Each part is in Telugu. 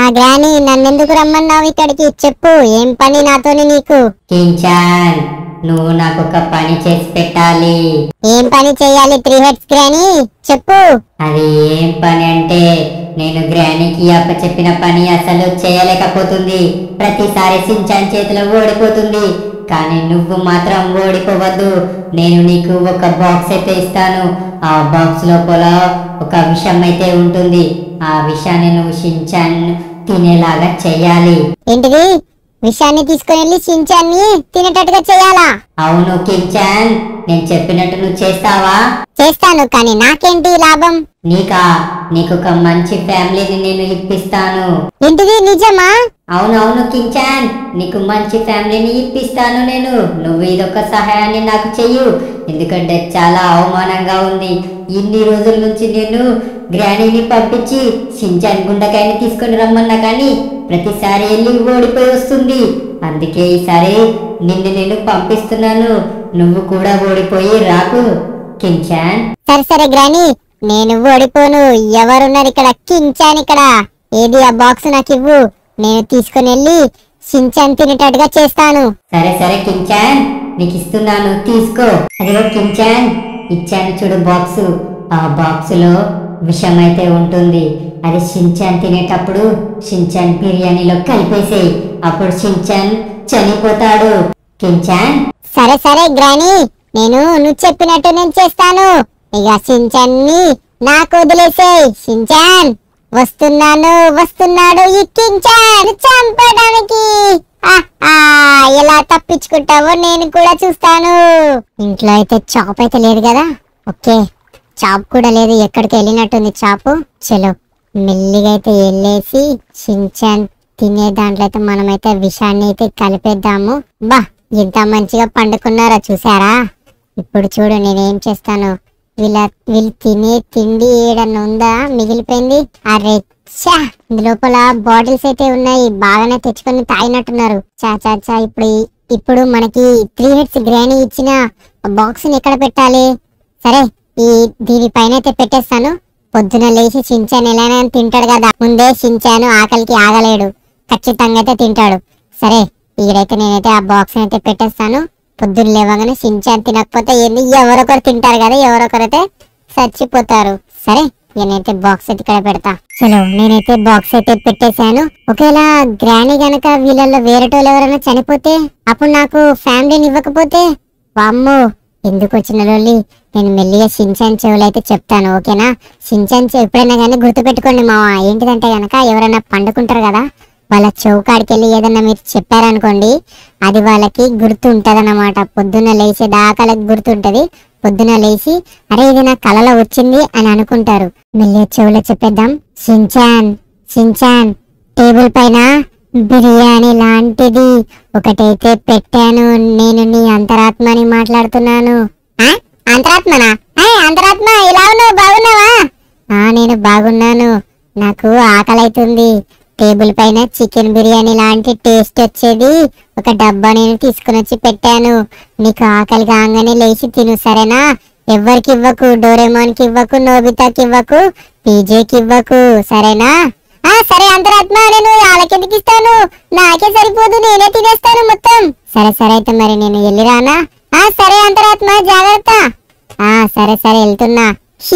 గ్రాని నన్నెందుకు రమ్మన్నావు ఇక్కడికి చెప్పు ఏం పని నాతోని నీకు కించాన్ నువ్వు నాకు ఒక పని చేసి పెట్టాలి ఏం పని చేయాలి త్రీ హెడ్స్ గ్రాని చెప్పు అది ఏం పని అంటే నేను గ్రానికి అప్ప చెప్పిన పని అసలు చేయలేకపోతుంది ప్రతిసారి సించాన్ చేతిలో ఓడిపోతుంది కానీ నువ్వు మాత్రం ఓడిపోవద్దు నేను నీకు ఒక బాక్స్ అయితే ఇస్తాను ఆ బాక్స్ లోపల ఒక విషం అయితే ఉంటుంది ఆ విషాన్ని నువ్వు షించాన్ తినేలాగా చేయాలి ఏంటిది విషయాన్ని తీసుకుని వెళ్ళి సించాన్ని తినేటట్టుగా చేయాలా అవును కించాన్ నేను చెప్పినట్టు నువ్వు చేస్తావా చేస్తాను కానీ నాకేంటి లాభం నీకా నీకు ఒక మంచి ఫ్యామిలీని నేను ఇప్పిస్తాను ఏంటిది నిజమా అవునవును కించాన్ నీకు మంచి ఫ్యామిలీని ఇప్పిస్తాను నేను నువ్వు ఇదొక సహాయాన్ని నాకు చెయ్యు ఎందుకంటే చాలా అవమానంగా ఉంది ఇన్ని రోజుల నుంచి నేను గ్రానీని పంపించి సించాన్ గుండకాయని తీసుకొని రమ్మన్నా కానీ ప్రతిసారి వెళ్ళి ఓడిపోయి వస్తుంది అందుకే ఈసారి నిన్ను నేను పంపిస్తున్నాను నువ్వు కూడా ఓడిపోయి రాకు కించాన్ సరే సరే గ్రాని నేను ఓడిపోను ఎవరున్నారు ఇక్కడ కించాన్ ఇక్కడ ఏది ఆ బాక్స్ నాకు ఇవ్వు నేను తీసుకుని వెళ్ళి సించాన్ తినేటట్టుగా చేస్తాను సరే సరే కించాన్ నీకు ఇస్తున్నాను తీసుకో అదిగో కించాన్ ఇచ్చాను చూడు బాక్సు ఆ బాక్సులో విషం అయితే ఉంటుంది అది షించాన్ తినేటప్పుడు షించాన్ బిర్యానీలో కలిపేసేయి అప్పుడు షించాన్ చనిపోతాడు కించాన్ సరే సరే గ్రాని నేను నువ్వు చెప్పినట్టు నేను చేస్తాను ఇక సించాన్ని నాకు వదిలేసేయ్ సించాన్ వస్తున్నాను వస్తున్నాడు ఈ కించాన్ చంపడానికి ఆహా, ఎలా తప్పించుకుంటావో నేను కూడా చూస్తాను ఇంట్లో అయితే చాప్ అయితే లేదు కదా ఓకే చాప్ కూడా లేదు ఎక్కడికి వెళ్ళినట్టుంది చాపు చలో మెల్లిగా అయితే వెళ్ళేసి సించాన్ తినే దాంట్లో అయితే మనమైతే విషాన్ని అయితే కలిపేద్దాము బా ఎంత మంచిగా పండుకున్నారో చూసారా ఇప్పుడు చూడు నేనేం చేస్తాను వీళ్ళ వీళ్ళు తినే తిండి ఏడన్నా ఉందా మిగిలిపోయింది అరే చా లోపల బాటిల్స్ అయితే ఉన్నాయి బాగానే తెచ్చుకొని తాగినట్టున్నారు చా చా చా ఇప్పుడు ఈ- ఇప్పుడు మనకి త్రీ హెడ్స్ గ్రానీ ఇచ్చిన బాక్స్ ని ఎక్కడ పెట్టాలి సరే ఈ దీనిపైన అయితే పెట్టేస్తాను పొద్దున లేచి చించాను ఎలానే తింటాడు కదా ముందే చించాను ఆకలికి ఆగలేడు ఖచ్చితంగా అయితే తింటాడు సరే ఈడైతే నేనైతే ఆ బాక్స్ అయితే పెట్టేస్తాను పొద్దున్న లేవగానే సించాన్ తినకపోతే ఏంది ఎవరొకరు తింటారు కదా ఎవరొకరైతే చచ్చిపోతారు సరే నేనైతే బాక్స్ అయితే ఇక్కడ పెడతా చలో నేనైతే బాక్స్ అయితే పెట్టేశాను ఒకవేళ గ్రాని గనక వీళ్ళల్లో వేరేటోళ్ళు ఎవరైనా చనిపోతే అప్పుడు నాకు ఫ్యామిలీని ఇవ్వకపోతే వామ్మో ఎందుకు వచ్చిన లొల్లి నేను మెల్లిగా షించాన్ చెవులు అయితే చెప్తాను ఓకేనా షించాన్ చెవు ఎప్పుడైనా కానీ గుర్తుపెట్టుకోండి మావా ఏంటిదంటే గనక ఎవరైనా పండుకుంటారు కదా వాళ్ళ చౌకాడికి వెళ్ళి ఏదన్నా మీరు చెప్పారనుకోండి అది వాళ్ళకి గుర్తు ఉంటదన్నమాట పొద్దున్న లేచే దాకాలకు గుర్తుంటది పొద్దున లేచి అరే ఇది నా కలలో వచ్చింది అని అనుకుంటారు మెల్లిగా చెవులో చెప్పేద్దాం షించాన్ షించాన్ టేబుల్ పైన బిర్యానీ లాంటిది ఒకటైతే పెట్టాను నేను నీ అంతరాత్మని మాట్లాడుతున్నాను ఆ? అంతరాత్మనా ఏ, అంతరాత్మ ఎలా ఉన్నావు బాగున్నావా ఆ నేను బాగున్నాను నాకు ఆకలైతుంది టేబుల్ పైన చికెన్ బిర్యానీ లాంటి టేస్ట్ వచ్చేది ఒక డబ్బా నేను తీసుకుని వచ్చి పెట్టాను నీకు ఆకలి కాగానే లేచి తిను సరేనా ఎవ్వరికి ఇవ్వకు డోరేమోన్కి ఇవ్వకు నోబితాకి ఇవ్వకు పీజేకి ఇవ్వకు సరేనా ఆ సరే అంతరాత్మ నేను వాళ్ళకెందుకు ఇస్తాను నాకే సరిపోదు నేనే తినేస్తాను మొత్తం సరే సరే అయితే మరి నేను వెళ్ళిరానా ఆ సరే అంతరాత్మ జాగ్రత్త ఆ సరే సరే వెళ్తున్నా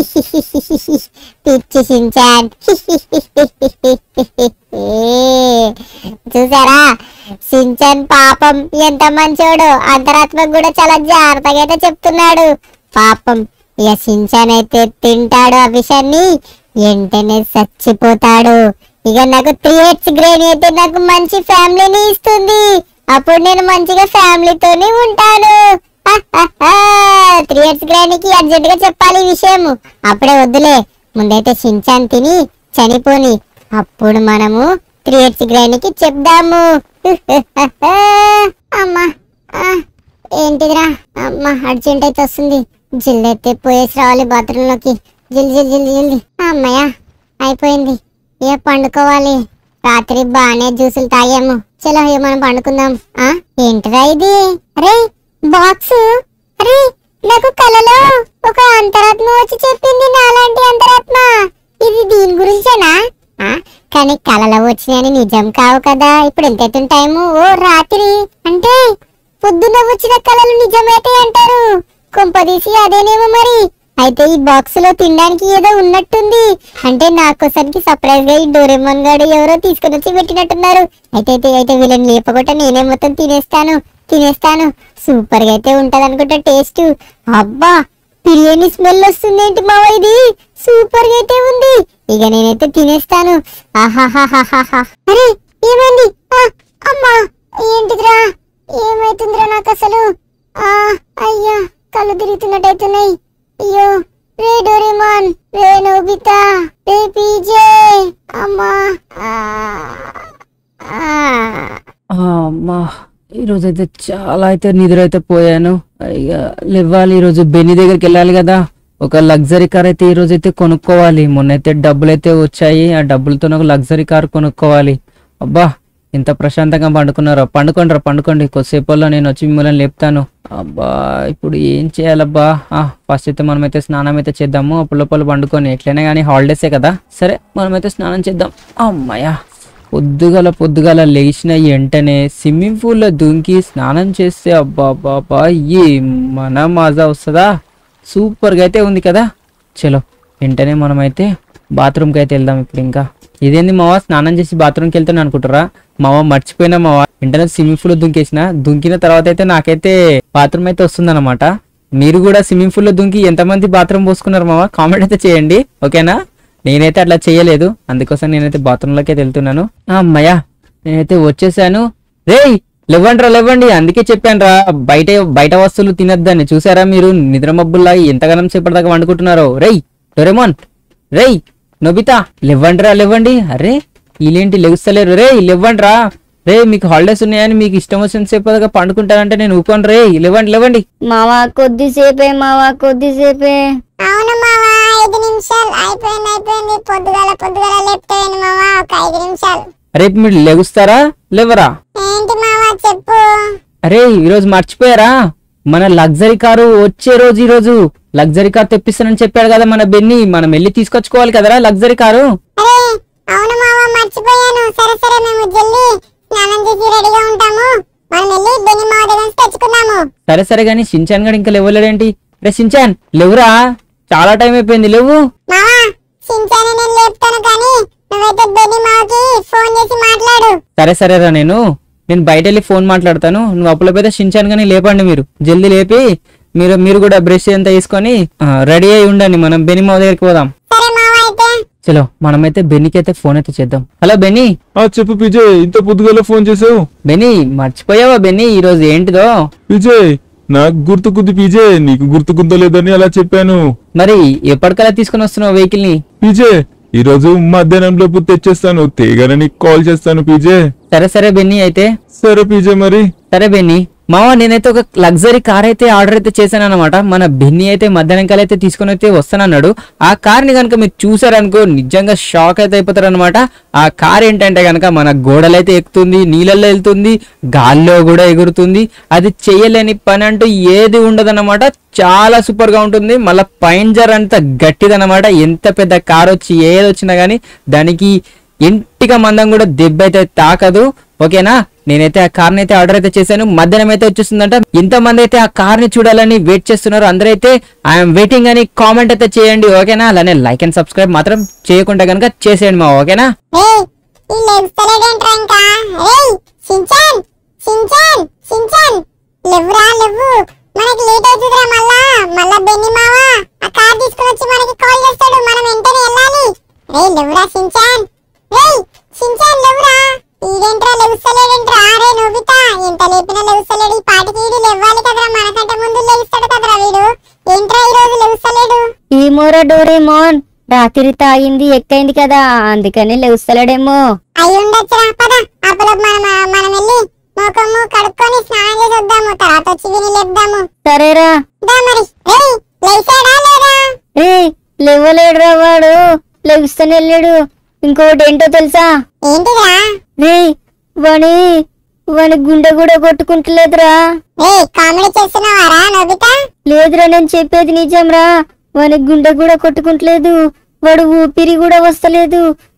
పిచ్చి సించాన్ చూసారా సించన్ పాపం ఎంత మంచోడు అంతరాత్మ కూడా చాలా జాగ్రత్తగా అయితే చెప్తున్నాడు పాపం ఇక సించాన్ అయితే తింటాడు ఆ విషయాన్ని వెంటనే చచ్చిపోతాడు ఇక నాకు త్రీ ఎయిట్స్ గ్రేన్ అయితే నాకు మంచి ఫ్యామిలీని ఇస్తుంది అప్పుడు నేను మంచిగా ఫ్యామిలీతోనే ఉంటాను త్రీ ఇయర్స్ గ్రానికి అర్జెంట్ గా చెప్పాలి ఈ విషయం అప్పుడే వద్దులే ముందైతే షించాన్ తిని చనిపోని అప్పుడు మనము త్రీ ఇయర్స్ గ్రానికి చెప్దాము అమ్మా ఆ, ఏంటిదిరా అమ్మా అర్జెంట్ అయితే వస్తుంది జల్ది అయితే పోయేసి రావాలి బాత్రూమ్ లోకి జల్ది జల్ది జల్ది జల్ది అమ్మయ్య అయిపోయింది ఇక పండుకోవాలి రాత్రి బాగానే జ్యూసులు తాగాము చలో ఇక మనం పండుకుందాం ఆ ఏంటిరా ఇది అరే బాక్స్ అరే నాకు కలలో ఒక అంతరాత్మ వచ్చి చెప్పింది నాలాంటి అంతరాత్మ ఇది దీని గురించేనా ఆ కానీ కళలో వచ్చినాయని నిజం కావు కదా ఇప్పుడు ఎంత అవుతుంది టైము ఓ రాత్రి అంటే పొద్దున్న వచ్చిన కళలు నిజమైతే అంటారు కొంపదీసి అదేనేమో మరి అయితే ఈ బాక్స్ లో తినడానికి ఏదో ఉన్నట్టుంది అంటే నా కోసానికి సర్ప్రైజ్ గా ఈ డోరేమోన్ గాడు ఎవరో తీసుకొని వచ్చి పెట్టినట్టున్నారు అయితే అయితే అయితే వీళ్ళని లేపకుండా నేనే మొత్తం తినేస్తాను తినేస్తాను సూపర్ గా అయితే ఉంటది అనుకుంటా టేస్ట్ అబ్బా బిర్యానీ స్మెల్ వస్తుంది ఏంటి మావ ఇది సూపర్ గా అయితే ఉంది ఇక నేనైతే తినేస్తాను ఆహాహాహాహా అరే ఏమైంది ఆ, అమ్మా ఏంటిదిరా ఏమైతుందిరా నాకు అసలు ఆ అయ్యా కళ్ళు తిరుగుతున్నట్టయితున్నాయి అయ్యో రే డోరేమాన్ రే నోబితా రే పీజే అమ్మా ఆ, ఆ. ఆ, అమ్మా ఈరోజు అయితే చాలా అయితే నిద్ర అయితే పోయాను ఇక లేవాలి ఈరోజు బెన్ని దగ్గరికి వెళ్ళాలి కదా ఒక లగ్జరీ కార్ అయితే ఈ రోజు అయితే కొనుక్కోవాలి మొన్నైతే డబ్బులు అయితే వచ్చాయి ఆ డబ్బులతో ఒక లగ్జరీ కార్ కొనుక్కోవాలి అబ్బా ఇంత ప్రశాంతంగా పండుకున్నారో పండుకోండి పండుకోండి కొద్దిసేపల్లో నేను వచ్చి మిమ్మల్ని లేపుతాను అబ్బా ఇప్పుడు ఏం చేయాలబ్బా ఆ ఫస్ట్ అయితే మనమైతే స్నానం అయితే చేద్దాము అప్పుడు లోపల పండుకొని ఎట్లయినా కానీ హాలిడేసే కదా సరే మనమైతే స్నానం చేద్దాం అమ్మయ్యా పొద్దుగల పొద్దుగల లేచిన వెంటనే స్విమ్మింగ్ పూల్లో దుంకి స్నానం చేస్తే అబ్బా అబ్బా ఏ మన మజా వస్తుందా సూపర్గా అయితే ఉంది కదా చలో వెంటనే మనమైతే బాత్రూమ్కి అయితే వెళ్దాం ఇప్పుడు ఇంకా ఇదేంది మావా స్నానం చేసి బాత్రూమ్కి వెళ్తాను అనుకుంటారా మావ మర్చిపోయినా మావా వెంటనే స్విమ్మింగ్ పూల్ దుంకేసిన దుంకిన తర్వాత అయితే నాకైతే బాత్రూమ్ అయితే వస్తుందన్నమాట మీరు కూడా స్విమ్మింగ్ పూల్లో దుంకి ఎంతమంది బాత్రూమ్ పోసుకున్నారు మావా కామెంట్ అయితే చేయండి ఓకేనా నేనైతే అట్లా చేయలేదు అందుకోసం నేనైతే బాత్రూంలోకి అయితే వెళ్తున్నాను ఆ, అమ్మయ్యా నేనైతే వచ్చేసాను రేయ్ లేవండి రా లేవండి అందుకే చెప్పాను రా బయట బయట వస్తువులు తినొద్దని చూసారా మీరు నిద్ర మబ్బుల్లా ఎంతగానం సేపటిదాకా వండుకుంటున్నారో రేయ్ డొరెమోన్ రేయ్ నొబితా లేవండి రా లేవండి అరే వీళ్ళేంటి లెగుస్తలేరు రే లేవండి రా రే మీకు హాలిడేస్ ఉన్నాయని మీకు ఇష్టం వచ్చిన సేపటిదాకా పండుకుంటానంటే నేను ఊకోను రే లేవండి లేవండి మావా కొద్దిసేపే మావా కొద్దిసేపే అవును మావా ఐదు నిమిషాలు అయిపోయింది అయిపోయింది పొద్దుగాల పొద్దుగాల లేపుతావేను మావా ఒక ఐదు నిమిషాలు రేపు మీరు లెగుస్తారా లేవరా ఏంటి మావా చెప్పు అరే ఈరోజు మర్చిపోయారా మన లగ్జరీ కారు వచ్చే రోజు ఈ రోజు లగ్జరీ కార్ తెప్పిస్తానని చెప్పాడు కదా మన బెన్ని మనం వెళ్ళి తీసుకొచ్చుకోవాలి కదరా లగ్జరీ కారు అరే అవును మావా మర్చిపోయాను సరే సరే మేము జల్దీ స్నానం చేసి రెడీగా ఉంటాము మనం వెళ్ళి బెని మావ దగ్గర నుంచి తెచ్చుకుందాము సరే సరే గాని షించాన్ గడు ఇంకా లేవలేడేంటి రే షించాన్ లేవురా చాలా టైం అయిపోయింది లేవు మావా సించాని నేను లేపుతాను కానీ నువ్వైతే బెని మావకి ఫోన్ చేసి మాట్లాడు సరే సరేరా నేను నేను బయట వెళ్ళి ఫోన్ మాట్లాడతాను నువ్వు అప్పులపోతే షించాన్ గాని లేపండి మీరు జల్దీ లేపి మీరు మీరు కూడా బ్రష్ అంతా వేసుకొని రెడీ అయి ఉండండి మనం బెని మావ దగ్గరికి పోదాం సరే మావా అయితే చలో మనమైతే బెన్నికి అయితే ఫోన్ అయితే చేద్దాం హలో బెన్నీ ఆ చెప్పు విజయ్ ఇంత పొద్దుగాల ఫోన్ చేసావు బెన్నీ మర్చిపోయావా బెన్నీ ఈ రోజు ఏంటిదో విజయ్ నాకు గుర్తుకుంది విజయ్ నీకు గుర్తుకుందో లేదని అలా చెప్పాను మరి ఎప్పటికల్లా తీసుకొని వస్తున్నావు వెహికల్ ని విజయ్ ఈ రోజు మధ్యాహ్నం లోపు తెచ్చేస్తాను తేగానే నీకు కాల్ చేస్తాను పీజే సరే సరే బెన్నీ అయితే సరే పీజే మరి సరే బెన్నీ మావా నేనైతే ఒక లగ్జరీ కార్ అయితే ఆర్డర్ అయితే చేశాను అనమాట మన బెన్నీ అయితే మధ్యాహ్నం కాలం అయితే తీసుకొని అయితే వస్తానన్నాడు ఆ కార్ ని కనుక మీరు చూసారనుకో నిజంగా షాక్ అయితే అయిపోతారు అనమాట ఆ కార్ ఏంటంటే కనుక మన గోడలైతే ఎక్కుతుంది నీళ్ళల్లో వెళ్తుంది గాల్లో కూడా ఎగురుతుంది అది చేయలేని పని అంటూ ఏది ఉండదన్నమాట చాలా సూపర్ గా ఉంటుంది మళ్ళీ పైంజర్ అంత గట్టిదన్నమాట ఎంత పెద్ద కార్ వచ్చి ఏది వచ్చినా గానీ దానికి ఇంటిగా మందం కూడా దెబ్బ అయితే తాకదు ఓకేనా నేనైతే ఆ కార్ అయితే ఆర్డర్ అయితే చేశాను మధ్యాహ్నం అయితే వచ్చేస్తుందంట ఇంతమంది అయితే ఆ కార్ ని చూడాలని వెయిట్ చేస్తున్నారు అందరైతే ఐఎమ్ వెయిటింగ్ అని కామెంట్ అయితే చేయండి ఓకేనా అలానే లైక్ అండ్ సబ్స్క్రైబ్ మాత్రం చేయకుండా కనుక చేసేయండి మా ఓకేనా రేయ్ ఈ లెగుస్తలేడేంట్రా ఇంకా రేయ్ సించాన్ సించాన్ సించాన్ లేవురా లేవు మనకి లేట్ అవుతుందిరా మళ్ళా మళ్ళా బెన్ని మావా ఆ కార్ తీసుకుని వచ్చి మనకి కాల్ చేస్తాడు మనం వెంటనే వెళ్ళాలి రేయ్ లేవురా సించాన్ రేయ్ సించాన్ లేవురా ఈడేంట్రా లెగుస్తలేడేంట్రా రే నోబితా ఎంత లేపినా లెగుస్తలేడు ఈ పాటికి ఈడు లేవాలి కదరా మనకంటే ముందు లెగుస్తాడు కదరా వీడు ఏంట్రా ఈ రోజు లెగుస్తలేడు ఈ మోర డోరేమోన్ రాత్రి తాగింది ఎక్కైంది కదా అందుకని లేస్తలేడేమో అయి ఉండొచ్చురా పద అప్పుడు మనం మనం వెళ్ళి ముఖము కడుక్కొని స్నానం చేసి వద్దాము తర్వాత వచ్చి విని లేపుదాము సరేరా దా మరి రేయ్ లేచాడా లేదా రే లేవలేడురా వాడు లెగుస్తూనే వెళ్ళాడు ఇంకోటి ఏంటో తెలుసా ఏంటిదిరా రే వాని వాని గుండె కూడా కొట్టుకుంటలేదురా రేయ్ కామెడీ చేస్తున్నావారా నోబితా లేదురా నేను చెప్పేది నిజంరా వాని గుండె కూడా కొట్టుకుంటలేదు వాడు ఊపిరి కూడా వస్తలేదు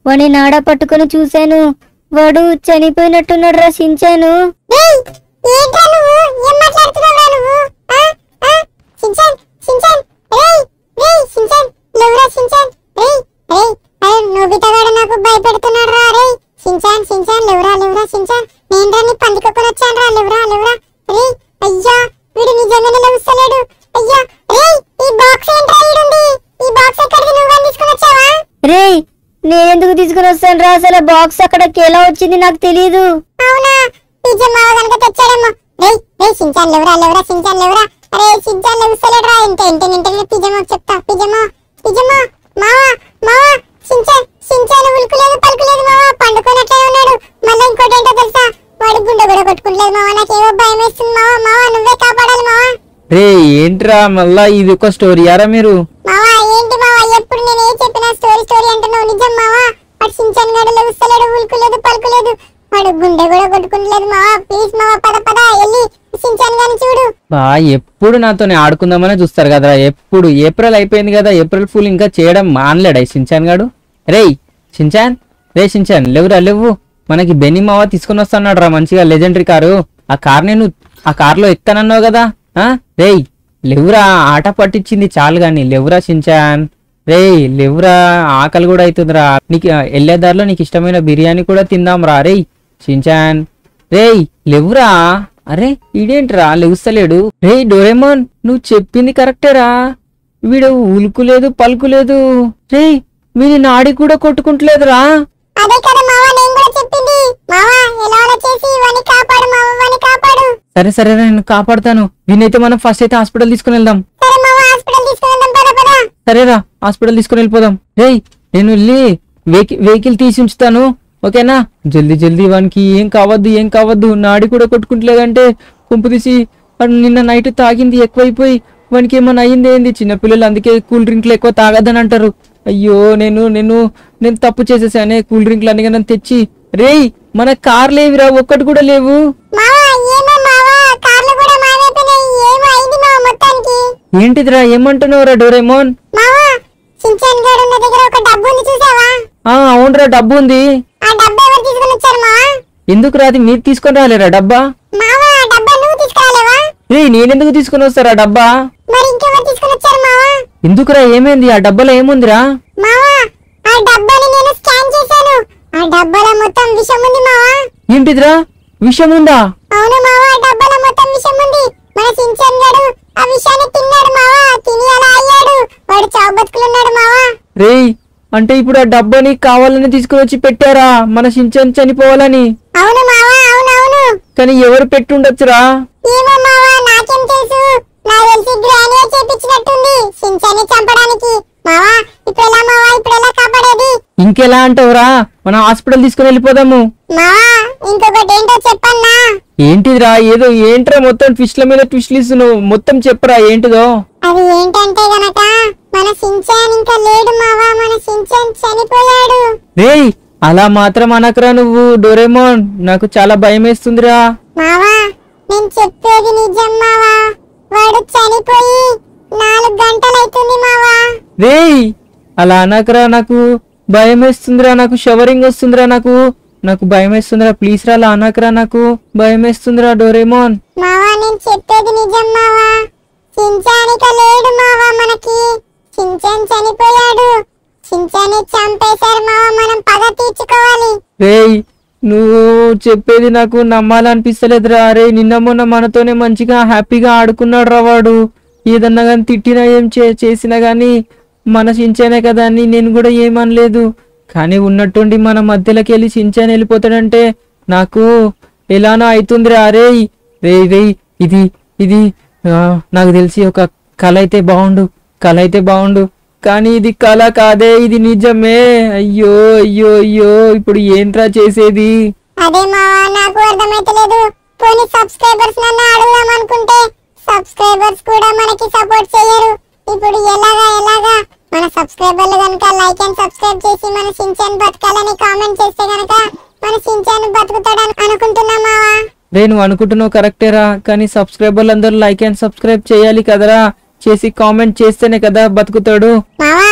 వాడిని నాడ పట్టుకొని చూశాను వాడు చనిపోయినట్టున్నాడు రా సించాను రేయ్ ఏంట్రా నువ్వు ఏం మాట్లాడుతున్నావురా నువ్వు ఆ ఆ సించాన్ సించాన్ రేయ్ రేయ్ సించాన్ లేవురా సించాన్ రేయ్ రేయ్ అరే నోబితా గాడు నాకు భయపెడుతున్నాడు రా రేయ్ సించాన్ సించాన్ లేవురా లేవురా సించాన్ నేను రా నీ పందికొక్కుని వచ్చాను రా లేవురా లేవురా రేయ్ అయ్యా వీడు నిజంగానే లభిస్తలేడు అయ్యా రేయ్ ఈ బాక్స్ ఏంట్రా ఈడుంది ఈ బాక్స్ ఎక్కడిది నువ్వు తీసుకుని వచ్చావా రేయ్ నేనెందుకు తీసుకుని వస్తాను రా అసలు బాక్స్ అక్కడికి ఎలా వచ్చింది నాకు తెలియదు అవునా పిజ్జా మావ కనుక తెచ్చాడేమో రేయ్ రేయ్ సించాన్ లేవురా లేవురా సించాన్ లేవురా అరే సించాన్ లేవుస్తలేడురా ఇంత ఇంత ఇంటర్నెట్ పిజ్జా మావ చెప్తా పిజ్జా మావ పిజ్జా మావ మావా మావా సించాన్ సించాన్ ఉలుకులేదు పలుకులేదు మావా పండుకున్నట్లే ఉన్నాడు మళ్ళీ ఇంకోటి ఏంటో తెలుసా వాడి గుండె కూడా కొట్టుకుంటలేదు మావా నాకేవో భయం వేస్తుంది మావా మావా నువ్వే కాపాడాలి మావా రే ఏంట్రా మళ్ళా ఇది ఒక స్టోరీ యారా మీరు మావా ఏంటి మావా ఎప్పుడు నేను ఏ చెప్పినా స్టోరీ స్టోరీ అంటున్నావు నిజం మావా వాడు సించాన్ గడు లేవుస్తలేడు ఉలుకులేదు పలుకులేదు వాడు గుండె కూడా కొట్టుకుంటలేదు మావా ప్లీజ్ మావా పద పద వెళ్ళి సించాన్ గాని చూడు బా ఎప్పుడు నాతోనే ఆడుకుందామనే చూస్తారు కదరా ఎప్పుడు ఏప్రిల్ అయిపోయింది కదా ఏప్రిల్ ఫుల్ ఇంకా చేయడం మానలేడా ఈ షించాన్ గాడు రేయ్ షించాన్ రే షించాన్ లేవురా లేవు మనకి బెని మావా తీసుకుని వస్తున్నాడు రా మంచిగా లెజెండరీ కారు ఆ కార్ నేను ఆ కార్లో ఎక్కనన్నావు కదా ఆ రేయ్ లేవురా ఆట పట్టించింది చాలు గాని లేవురా షించాన్ రేయ్ లేవురా ఆకలి కూడా అవుతుందిరా నీకు వెళ్ళే దారిలో నీకు ఇష్టమైన బిర్యానీ కూడా తిందాం రా రేయ్ షించాన్ రేయ్ లేవురా అరే ఈడేంట్రా లెగుస్తలేడు రేయ్ డోరేమోన్ నువ్వు చెప్పింది కరెక్టేరా వీడు ఉలుకులేదు పలుకులేదు రేయ్ వీని నాడి కూడా కొట్టుకుంటలేదురా అదే కదా మావా నేను కూడా చెప్పింది మావా ఎలా చేసి వాని కాపాడు మావా వాని కాపాడు సరే సరే నేను కాపాడుతాను వీనైతే మనం ఫస్ట్ అయితే హాస్పిటల్ తీసుకుని వెళ్దాం సరే మావా హాస్పిటల్ తీసుకెళ్దాం పద పద సరేరా హాస్పిటల్ తీసుకుని వెళ్ళిపోదాం రేయ్ నేను వెళ్ళి వెహికల్ వెహికల్ తీసి ఉంచుతాను ఓకేనా జల్దీ జల్దీ వానికి ఏం కావద్దు ఏం కావద్దు నాడి కూడా కొట్టుకుంటలేదంటే కుంపు తీసి వాడు నిన్న నైట్ తాగింది ఎక్కువైపోయి వానికి ఏమన్నా అయ్యింది ఏంది చిన్నపిల్లలు అందుకే కూల్ డ్రింక్లు ఎక్కువ తాగద్దని అంటారు అయ్యో నేను నేను నేను తప్పు చేసేసానే కూల్ డ్రింక్లు అన్ని నన్ను తెచ్చి రేయ్ మన కార్ లేవిరా ఒక్కటి కూడా లేవు మావా ఏమో మావా కార్లు కూడా మావైపోయినాయి ఏమో అయింది మావా మొత్తానికి ఏంటిదిరా ఏమంటున్నావురా డోరేమోన్ మావా సించాన్ గారు ఉన్న దగ్గర ఒక డబ్బు ఉంది చూసావా ఆ అవునరా డబ్బు ఉంది ఆ డబ్బు ఎవరు తీసుకుని వచ్చారు మావా ఎందుకు రాది మీరు తీసుకొని రాలేరా డబ్బా మావా ఆ డబ్బా నువ్వు తీసుకురాలేవా రే నేనెందుకు తీసుకొని వస్తారా డబ్బా మరి ఇంకెవరు తీసుకుని వచ్చారు మావా ఎందుకురా ఏమైంది ఆ డబ్బాలో ఏముందిరా మావా ఆ డబ్బాని నేను స్కాన్ చేశాను ఆ డబ్బాలో మొత్తం విషం ఉంది మావా ఏంటిదిరా విషయం ఉందా అవును మావా ఆ డబ్బాలో మొత్తం విషం ఉంది మన సించన్ గాడు ఆ విషయాన్ని తిన్నాడు మావా తిని అలా అయ్యాడు వాడు చావు బతుకులున్నాడు మావా రేయ్ అంటే ఇప్పుడు ఆ డబ్బాని కావాలని తీసుకుని వచ్చి పెట్టారా మన సించన్ చనిపోవాలని అవును మావా అవునవును కానీ ఎవరు పెట్టుండొచ్చురా ఏమో మావా నాకేం తెలుసు నాకు తెలిసి గ్రానియే చేపించినట్టుంది సించాన్ని చంపడానికి మావా ఇప్పుడు ఎలా మావా ఇప్పుడు ఎలా కాపాడేది ఇంకెలా అంటావురా మనం హాస్పిటల్ తీసుకుని వెళ్ళిపోదాము మావా ఇంకొకటి ఏంటో చెప్పన్నా ఏంటిదిరా ఏదో ఏంట్రా మొత్తం ట్విస్ట్ల మీద ట్విస్ట్లు ఇస్తున్నావు మొత్తం చెప్పరా ఏంటిదో అది ఏంటంటే గనక మన సించాన్ ఇంకా లేడు మావా మన సించాన్ చనిపోయాడు రేయ్ అలా మాత్రం అనకరా నువ్వు డోరేమోన్ నాకు చాలా భయం వేస్తుందిరా మావా నేను చెప్పేది నిజం మావా వాడు చనిపోయి నాలుగు గంటలైతుంది మావా రేయ్ అలా అనకరా నాకు భయం వేస్తుందిరా నాకు షవరింగ్ వస్తుందిరా నాకు నాకు భయం వేస్తుందిరా ప్లీజ్ రా అలా అనకరా నాకు భయం వేస్తుందిరా డోరేమోన్ మావా నేను చెప్పేది నిజం మావా సించానిక లేడు మావా మనకి సించాన్ చనిపోయాడు సించాన్ని చంపేశారు మావా మనం పగ తీర్చుకోవాలి రేయ్ నువ్వు చెప్పేది నాకు నమ్మాలనిపిస్తలేదురా రే నిన్న మొన్న మనతోనే మంచిగా హ్యాపీగా ఆడుకున్నాడు రా వాడు ఏదన్నా కానీ తిట్టినా ఏం చే చేసినా గానీ మన సించానే కదా అని నేను కూడా ఏమనలేదు కానీ ఉన్నట్టుండి మన మధ్యలోకి వెళ్ళి సించాన్ వెళ్ళిపోతాడంటే నాకు ఎలానో అవుతుందిరా రేయ్ రేయ్ రేయ్ ఇది ఇది ఆ, నాకు తెలిసి ఒక కళ అయితే బాగుండు కళ అయితే బాగుండు కానీ ఇది కళ కాదే ఇది నిజమే అయ్యో అయ్యో అయ్యో ఇప్పుడు ఏంట్రా చేసేది అదే మావా నాకు అర్థమైతలేదు పోనీ సబ్స్క్రైబర్స్ నన్ను అడుగుదాం అనుకుంటే సబ్స్క్రైబర్స్ కూడా మనకి సపోర్ట్ చేయరు ఇప్పుడు ఎలాగా ఎలాగా మన సబ్స్క్రైబర్లు కనుక లైక్ అండ్ సబ్స్క్రైబ్ చేసి మన సించాన్ బతకాలని కామెంట్ చేస్తే గనక మన సించాన్ బతుకుతాడని అనుకుంటున్నాం మావా రే నువ్వు అనుకుంటున్నావు కరెక్టేరా కానీ సబ్స్క్రైబర్లు అందరూ లైక్ అండ్ సబ్స్క్రైబ్ చేయాలి కదరా చేసి కామెంట్ చేస్తేనే కదా బతుకుతాడు మావా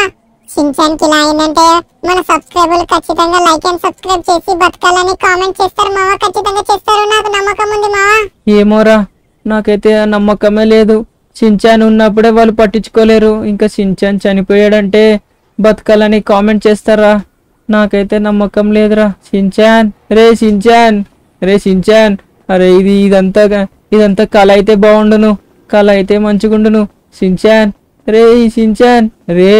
షించాన్ కి ఇలా అయిందంటే మన సబ్స్క్రైబర్లు ఖచ్చితంగా లైక్ అండ్ సబ్స్క్రైబ్ చేసి బతకాలని కామెంట్ చేస్తారు మావా ఖచ్చితంగా చేస్తారు నాకు నమ్మకం ఉంది మావా ఏమోరా నాకైతే ఆ నమ్మకమే లేదు సించాన్ ఉన్నప్పుడే వాళ్ళు పట్టించుకోలేరు ఇంకా సించాన్ చనిపోయాడంటే బతకాలని కామెంట్ చేస్తారా నాకైతే నమ్మకం లేదురా సించాన్ రే సించాన్ రే సించాన్ అరే ఇది ఇదంతా ఇదంతా కళ అయితే బాగుండును కళ అయితే మంచిగుండును సించాన్ రే సించాన్ రే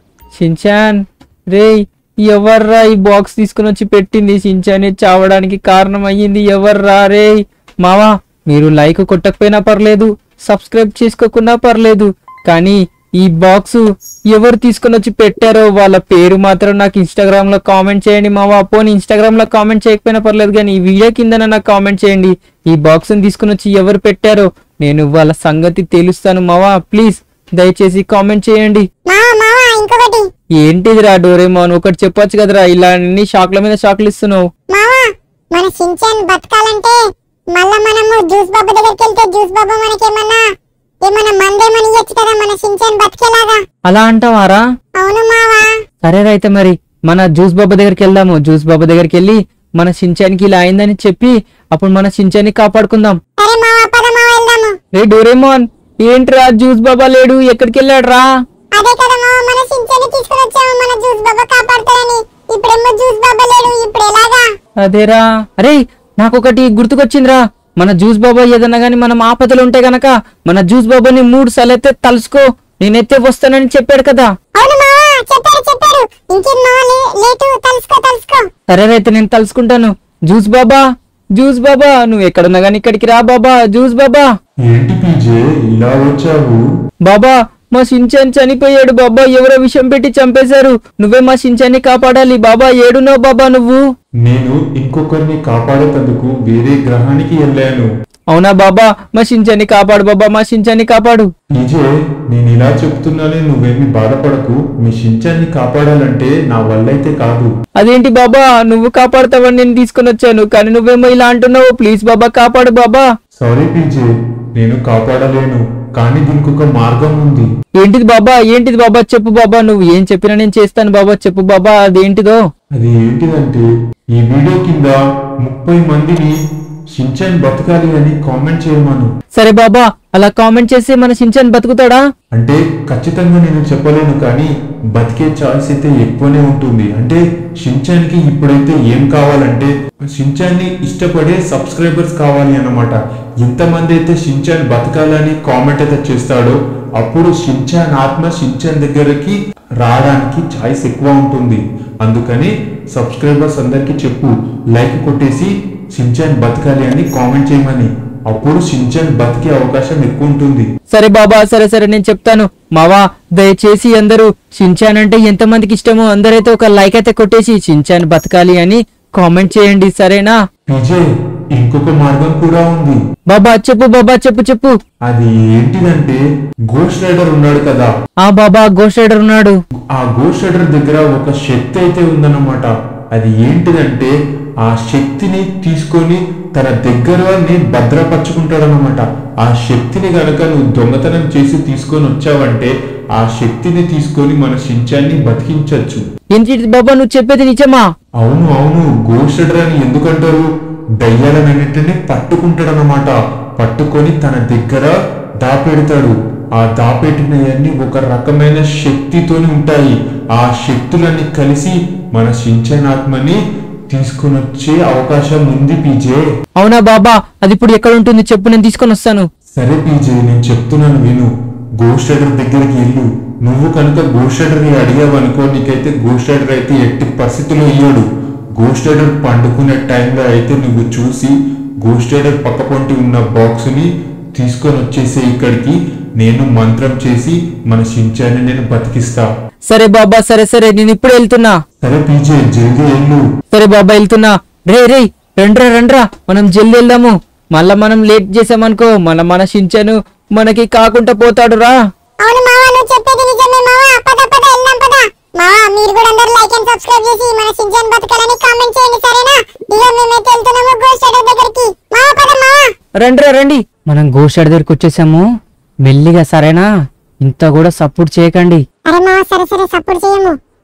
సించాన్ రే ఎవర్రా ఈ బాక్స్ తీసుకుని వచ్చి పెట్టింది సించాన్ని చావడానికి కారణం అయ్యింది ఎవర్రా రే మావా మీరు లైక్ కొట్టకపోయినా పర్లేదు సబ్స్క్రైబ్ చేసుకోకున్నా పర్లేదు కానీ ఈ బాక్స్ ఎవరు తీసుకుని వచ్చి పెట్టారో వాళ్ళ పేరు మాత్రం నాకు ఇన్స్టాగ్రామ్ లో కామెంట్ చేయండి మావా పోనీ ఇన్స్టాగ్రామ్ లో కామెంట్ చేయకపోయినా పర్లేదు కానీ ఈ వీడియో కింద నాకు కామెంట్ చేయండి ఈ బాక్స్ తీసుకుని వచ్చి ఎవరు పెట్టారో నేను వాళ్ళ సంగతి తెలుస్తాను మావా ప్లీజ్ దయచేసి కామెంట్ చేయండి మావా మావా ఇంకొకటి ఏంటిదిరా డోరేమోన్ ఒకటి చెప్పొచ్చు కదరా ఇలా అన్ని షాక్ల మీద షాక్లు ఇస్తున్నావు మావా మన షించాన్ బతకాలంటే మళ్ళా మనము జ్యూస్ బాబా దగ్గరికి వెళ్తే జ్యూస్ బాబా మనకేమన్నా ఏమన్నా మందేమని ఇవ్వచ్చు కదా మన షించాన్ బతికేలాగా అలా అంటావారా అవును మావా సరే అయితే మరి మన జ్యూస్ బాబా దగ్గరికి వెళ్దాము జ్యూస్ బాబా దగ్గరికి వెళ్ళి మన సించానికి ఇలా అయిందని చెప్పి అప్పుడు మన సించాన్ని కాపాడుకుందాం సరే మావా పద మావా వెళ్దాము రే డోరేమోన్ ఏంట్రా జ్యూస్ బాబా లేడు ఎక్కడికి వెళ్ళాడు రా అదే కదా మావా మన షించాన్ని తీసుకుని వచ్చాము మన జ్యూస్ బాబా కాపాడుతారని ఇప్పుడేమో జ్యూస్ బాబా లేడు ఇప్పుడు ఎలాగా అదేరా అరే నాకొకటి గుర్తుకొచ్చిందిరా మన జ్యూస్ బాబా ఏదన్నా గానీ మనం ఆపదలు ఉంటే గనక మన జ్యూస్ బాబాని మూడు సార్లు అయితే తలుసుకో నేనైతే వస్తానని చెప్పాడు కదా అవును మావా చెప్పారు చెప్పారు ఇంకేం మావా లే- లేటు తలుసుకో తలుసుకో సరే అయితే నేను తలుసుకుంటాను జ్యూస్ బాబా జ్యూస్ బాబా నువ్వు ఎక్కడున్నా గానీ ఇక్కడికి రా బాబా జ్యూస్ బాబా ఏంటి పీజే ఇలా వచ్చావు బాబా మా సించాన్ చనిపోయాడు బాబా ఎవరో విషం పెట్టి చంపేశారు నువ్వే మా సించాన్ని కాపాడాలి బాబా ఏడున్నావు బాబా నువ్వు నేను ఇంకొకరిని కాపాడేందుకు వేరే గ్రహానికి వెళ్ళాను అవునా బాబా మా సించాన్ని కాపాడు బాబా మా సించాన్ని కాపాడు పీజే నేను ఇలా చెప్తున్నానే నువ్వేమి బాధపడకు మీ షించాన్ని కాపాడాలంటే నా వల్ల అయితే కాదు అదేంటి బాబా నువ్వు కాపాడుతావని నేను తీసుకొని వచ్చాను కానీ నువ్వేమో ఇలా అంటున్నావు ప్లీజ్ బాబా కాపాడు బాబా సారీ పీజే నేను కాపాడలేను కానీ దీనికి ఒక మార్గం ఉంది ఏంటిది బాబా ఏంటిది బాబా చెప్పు బాబా నువ్వు ఏం చెప్పినా నేను చేస్తాను బాబా చెప్పు బాబా అదేంటిదో అది ఏంటిదంటే ఈ వీడియో కింద ముప్పై మందిని షించాన్ బతకాలి అని కామెంట్ చేయమను సరే బాబా అలా కామెంట్ చేసి మన సించాన్ బతుకుతాడా అంటే ఖచ్చితంగా నేను చెప్పలేను కానీ బతికే ఛాయిస్ అయితే ఎక్కువనే ఉంటుంది అంటే షించాన్కి ఇప్పుడైతే ఏం కావాలంటే షించాన్ని ఇష్టపడే సబ్స్క్రైబర్స్ కావాలి అన్నమాట ఎంతమంది అయితే షించాన్ బతకాలని కామెంట్ అయితే చేస్తాడో అప్పుడు షించాన్ ఆత్మ షించాన్ దగ్గరకి రావడానికి ఛాయిస్ ఎక్కువ ఉంటుంది అందుకని సబ్స్క్రైబర్స్ అందరికీ చెప్పు లైక్ కొట్టేసి షించాన్ బతకాలి అని కామెంట్ చేయమని అప్పుడు షించాన్ బతికే అవకాశం ఎక్కువ ఉంటుంది సరే బాబా సరే సరే నేను చెప్తాను మావా దయచేసి అందరూ సించాన్ అంటే ఎంతమందికి ఇష్టమో అందరైతే ఒక లైక్ అయితే కొట్టేసి సించాన్ బతకాలి అని కామెంట్ చేయండి సరేనా విజయ్ ఇంకొక మార్గం కూడా ఉంది బాబా చెప్పు బాబా చెప్పు చెప్పు అది ఏంటిదంటే గోస్ట్ రైడర్ ఉన్నాడు కదా ఆ బాబా గోస్ట్ రైడర్ ఉన్నాడు ఆ గోస్ట్ రైడర్ దగ్గర ఒక శక్తి అయితే ఉందన్నమాట అది ఏంటిదంటే ఆ శక్తిని తీసుకొని తన దగ్గరని భద్రపరుచుకుంటాడనమాట ఆ శక్తిని గనక నువ్వు దొంగతనం చేసి తీసుకొని వచ్చావంటే ఆ శక్తిని తీసుకొని మన శించాన్ని బతికించవచ్చు ఏంటి బాబా నువ్వు చెప్పేది నిజమా అవును అవును గోస్ట్ రైడర్ అని ఎందుకంటారు దయ్యాలన్నింటినీ పట్టుకుంటాడనమాట పట్టుకొని తన దగ్గర దాపెడతాడు ఆ దాపెట్టినవన్నీ ఒక రకమైన శక్తితోని ఉంటాయి ఆ శక్తులన్నీ కలిసి మన శించనాత్మని తీసుకొని వచ్చే అవకాశం ఉంది పీజే అవునా బాబా అది ఇప్పుడు ఎక్కడ ఉంటుంది చెప్పు నేను తీసుకొని వస్తాను సరే పీజే నేను చెప్తున్నాను విను గోస్ట్ రైడర్ దగ్గరికి వెళ్ళు నువ్వు కనుక గోస్ట్ రైడర్ని అడిగావనుకో నీకైతే గోస్ట్ రైడర్ అయితే ఎట్టి పరిస్థితుల్లో ఇయ్యడు గోస్ట్ రైడర్ పండుకునే టైంలో అయితే నువ్వు చూసి గోస్ట్ రైడర్ పక్క పొంటి ఉన్న బాక్స్ని తీసుకొని వచ్చేసే ఇక్కడికి నేను మంత్రం చేసి మన శించాన్ని నేను బతికిస్తా సరే బాబా సరే సరే నేను ఇప్పుడు వెళ్తున్నా సరే పీజే జల్దీ వెళ్ళు సరే బాబా వెళ్తున్నా రే రే రండ్రా రండ్రా మనం జల్ది వెళ్దాము మళ్ళా మనం లేట్ చేసామనుకో మళ్ళా మన సించాను మనకి కాకుండా పోతాడు రా అవును మావా నువ్వు చెప్పేది నిజమే మావా పద పద వెళ్దాం పద మావా మీరు కూడా అందరూ లైక్ అండ్ సబ్స్క్రైబ్ చేసి మన సింజన్ బతకాలని కామెంట్ చేయండి సరేనా ఇక మేమైతే వెళ్తున్నాము గోస్ట్ రైడర్ దగ్గరికి మావా పద మావా రండ్రా రండి మనం గోషాడ్ దగ్గరికి వచ్చేసాము మెల్లిగా సరేనా ఇంత కూడా సపోర్ట్ చేయకండి అరే మావా సరే సరే సపోర్ట్ చేయము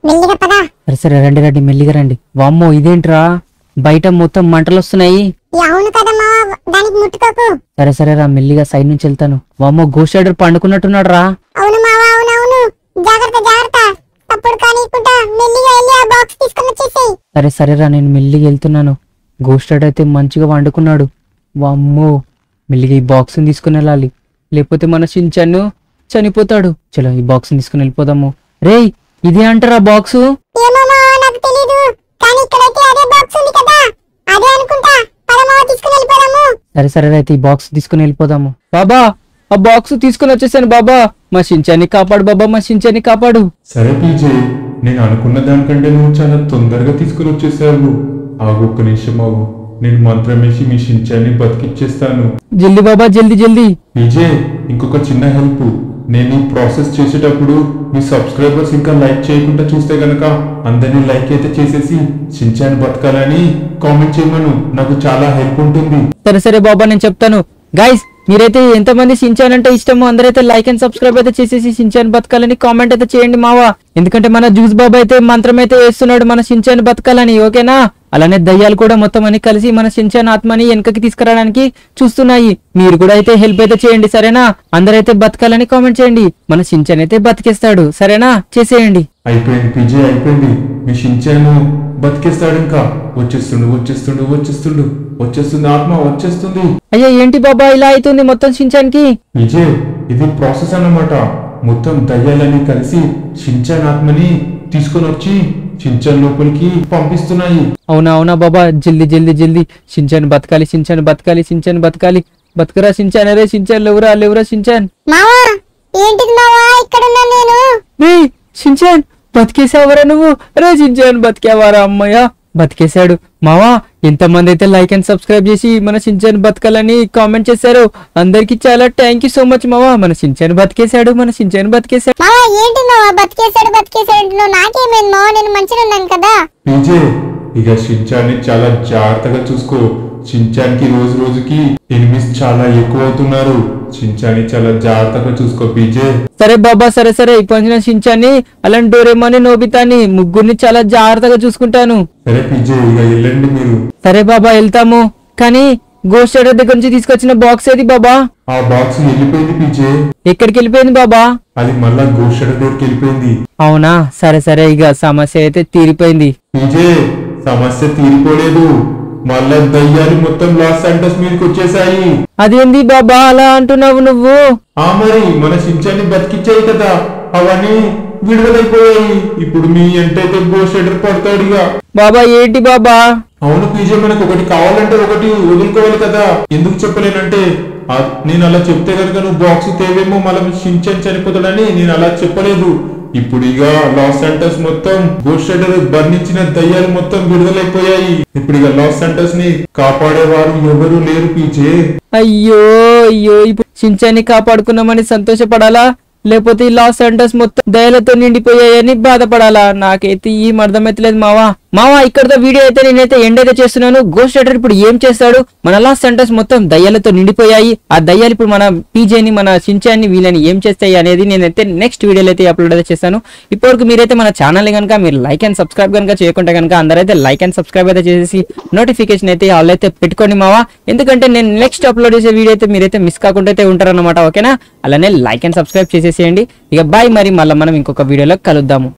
మెల్లిగా పదా సరే సరే రండి రండి మెల్లిగా రండి వామ్మో ఇదేంట్రా బయట మొత్తం మంటలు వస్తున్నాయి ఈ అవును కదా మావా దానికి ముట్టుకోకు సరే సరే రా మెల్లిగా సైడ్ నుంచి వెళ్తాను వామ్మో గోస్ట్ రైడర్ పండుకున్నట్టున్నాడు రా అవును మావా అవును అవును జాగ్రత్త జాగ్రత్త తప్పుడు కానీకుంటా మెల్లిగా వెళ్ళి ఆ బాక్స్ తీసుకొని వచ్చేసేయ్ సరే సరేరా నేను మెల్లిగా వెళ్తున్నాను గోస్ట్ రైడర్ అయితే మంచిగా వండుకున్నాడు వామ్మో మెల్లిగా ఈ బాక్స్ని తీసుకుని వెళ్ళాలి లేకపోతే మన షించాను చనిపోతాడు చలో ఈ బాక్స్ని తీసుకుని వెళ్ళిపోదాము రేయ్ ఇది అంటారా బాక్సు ఏమో మావా నాకు తెలీదు కానీ ఇక్కడైతే అదే బాక్స్ ఉంది కదా అదే అనుకుంటా పరమావ తీసుకుని వెళ్ళిపోదాము సరే సరే అయితే ఈ బాక్స్ తీసుకుని వెళ్ళిపోదాము బాబా ఆ బాక్స్ తీసుకుని వచ్చేసాను బాబా మా షించాన్ని కాపాడు బాబా మా షించాన్ని కాపాడు సరే పీజే నేను అనుకున్న దానికంటే నువ్వు చాలా తొందరగా తీసుకుని వచ్చేసావు ఆగు ఒక్క నిమిషం ఆగు నేను మంత్రం వేసి మీ షించాన్ని బతికిచ్చేస్తాను జల్దీ బాబా జల్దీ జల్దీ పీజే ఇంకొక చిన్న హెల్ప్ నేను ఈ ప్రాసెస్ చేసేటప్పుడు మీ సబ్స్క్రైబర్స్ ఇంకా లైక్ చేయకుండా చూస్తే గనక అందరినీ లైక్ అయితే చేసేసి షించాన్ని బతకాలని కామెంట్ చేయమను నాకు చాలా హెల్ప్ ఉంటుంది సరే సరే బాబా నేను చెప్తాను గైస్ మీరైతే ఎంతమంది సించాన్ అంటే ఇష్టమో అందరైతే లైక్ అండ్ సబ్స్క్రైబ్ అయితే చేసేసి సించాన్ బతకాలని కామెంట్ అయితే చేయండి మావా ఎందుకంటే మన జ్యూస్ బాబా అయితే మంత్రం అయితే వేస్తున్నాడు మన సించాన్ బతకాలని ఓకేనా అలానే దయ్యాలు కూడా మొత్తం అని కలిసి మన సించాన్ ఆత్మని వెనకకి తీసుకురావడానికి చూస్తున్నాయి మీరు కూడా అయితే హెల్ప్ అయితే చేయండి సరేనా అందరైతే బతకాలని కామెంట్ చేయండి మన సించాన్ అయితే బతికేస్తాడు సరేనా చేసేయండి అయిపోయింది పీజే అయిపోయింది మీ షించాను బతికేస్తాడు ఇంకా వచ్చేస్తుండు వచ్చేస్తుండు వచ్చేస్తుండు వచ్చేస్తుంది ఆత్మ వచ్చేస్తుంది అయ్యా ఏంటి బాబా ఇలా అవుతుంది మొత్తం సించాన్కి విజయ్ ఇది ప్రాసెస్ అన్నమాట మొత్తం దయ్యాలని కలిసి షించాన్ ఆత్మని తీసుకొని వచ్చి షించాన్ లోపలికి పంపిస్తున్నాయి అవునా అవునా బాబా జల్దీ జల్దీ జల్దీ సించాన్ బతకాలి సించాన్ బతకాలి సించాన్ బతకాలి బతకరా సించాన్ అరే సించాన్ లేవురా లేవురా సించాన్ మావా ఏంటిది మావా ఇక్కడ ఉన్నా నేను రే సించాన్ బతికేసావరా నువ్వు రే సించాన్ బతికేవారా అమ్మయ్య బతికేశాడు మావా ఎంతమంది అయితే లైక్ అండ్ సబ్స్క్రైబ్ చేసి మన సించాన్ బతకాలని కామెంట్ చేశారు అందరికి చాలా థ్యాంక్ యూ సో మచ్ మావా మన సించాన్ బతికేశాడు మన సించాన్ బతికేశాడు మావా ఏంటి మావా బతికేశాడు బతికేశాడు అంటున్నావు నాకేమైంది మావా నేను మంచిగా ఉన్నాను కదా విజయ్ ఇక షించాన్ని చాలా జాగ్రత్తగా చూసుకో షించాన్కి రోజు రోజుకి ఎనిమిస్ చాలా ఎక్కువ అవుతున్నారు షించాన్ని చాలా జాగ్రత్తగా చూసుకో పీజే సరే బాబా సరే సరే ఇప్పుడు సించాన్ని అలాంటి డోరేమాని నోబితాని ముగ్గురిని చాలా జాగ్రత్తగా చూసుకుంటాను సరే పీజే ఇక వెళ్ళండి మీరు సరే బాబా వెళ్తాము కానీ గోస్ట్ రైడర్ దగ్గర నుంచి తీసుకొచ్చిన బాక్స్ ఏది బాబా ఆ బాక్స్ వెళ్ళిపోయింది పీజే ఎక్కడికి వెళ్ళిపోయింది బాబా అది మళ్ళా గోషడ దగ్గరికి వెళ్ళిపోయింది అవునా సరే సరే ఇక సమస్య అయితే తీరిపోయింది పీజే సమస్య తీరిపోలేదు మళ్ళా దయ్యాలు మొత్తం లాస్ సెంటర్స్ మీదకి వచ్చేసాయి అదేంది బాబా అలా అంటున్నావు నువ్వు ఆ మరి మన శించాన్ని బతికిచ్చాయి కదా అవన్నీ విడుదలైపోయాయి ఇప్పుడు మీ ఎంటైతే గోషెడర్ పడతాడు ఇక బాబా ఏంటి బాబా అవును పీజే మనకు ఒకటి కావాలంటే ఒకటి వదులుకోవాలి కదా ఎందుకు చెప్పలేనంటే ఆ, నేను అలా చెప్తే కనుక నువ్వు బాక్స్ తేవేమో మళ్ళీ షించన్ చనిపోతాడని నేను అలా చెప్పలేదు ఇప్పుడు ఇక లాస్ సెంటర్స్ మొత్తం గోస్ట్ రైడర్ బంధించిన దయ్యాలు మొత్తం విడుదలైపోయాయి ఇప్పుడు ఇక లాస్ సెంటర్స్ ని కాపాడేవారు ఎవరు లేరు పీజే అయ్యో అయ్యో ఇప్పుడు సించాన్ని కాపాడుకున్నామని సంతోషపడాలా లేకపోతే ఈ లాస్ సెంటర్స్ మొత్తం దయలతో నిండిపోయాయని బాధపడాలా నాకైతే ఏం అర్థమైతలేదు మావా మావా ఇక్కడతో వీడియో అయితే నేనైతే ఎండ్ అయితే చేస్తున్నాను గోస్ట్ రైడర్ ఇప్పుడు ఏం చేస్తాడు మన లాస్ సెంటర్స్ మొత్తం దయ్యాలతో నిండిపోయాయి ఆ దయ్యాలు ఇప్పుడు మన పీజేని మన సించాన్ని వీళ్ళని ఏం చేస్తాయి అనేది నేనైతే నెక్స్ట్ వీడియోలో అయితే అప్లోడ్ అయితే చేస్తాను ఇప్పటివరకు మీరైతే మన ఛానల్ కనుక మీరు లైక్ అండ్ సబ్స్క్రైబ్ కనుక చేయకుంటే కనుక అందరైతే లైక్ అండ్ సబ్స్క్రైబ్ అయితే చేసేసి నోటిఫికేషన్ అయితే ఆల్ అయితే పెట్టుకోండి మావా ఎందుకంటే నేను నెక్స్ట్ అప్లోడ్ చేసే వీడియో అయితే మీరైతే మిస్ కాకుండా అయితే ఉంటారన్నమాట ఓకేనా అలానే లైక్ అండ్ సబ్స్క్రైబ్ చేసేసేయండి ఇక బాయ్ మరి మళ్ళీ మనం ఇంకొక వీడియోలో కలుద్దాము